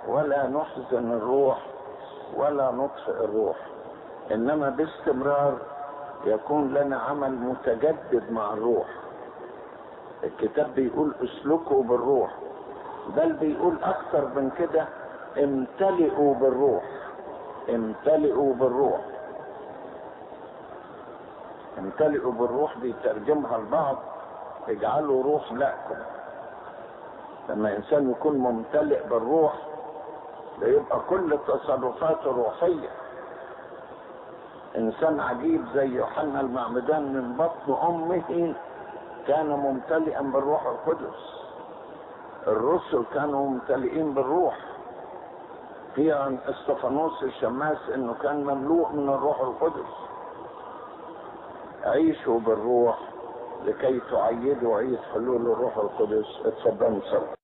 ولا نحزن الروح ولا نطفئ الروح انما باستمرار يكون لنا عمل متجدد مع الروح الكتاب بيقول اسلكوا بالروح بل بيقول اكثر من كده امتلئوا بالروح امتلئوا بالروح امتلئوا بالروح بيترجمها البعض اجعلوا روح لكم لما انسان يكون ممتلئ بالروح ده يبقى كل تصرفاته روحيه انسان عجيب زي يوحنا المعمدان من بطن امه كان ممتلئا بالروح القدس الرسل كانوا ممتلئين بالروح في عن استفانوس الشماس انه كان مملوء من الروح القدس عيشوا بالروح لكي تعيدوا عيد حلول الروح القدس اتفضلوا صلوا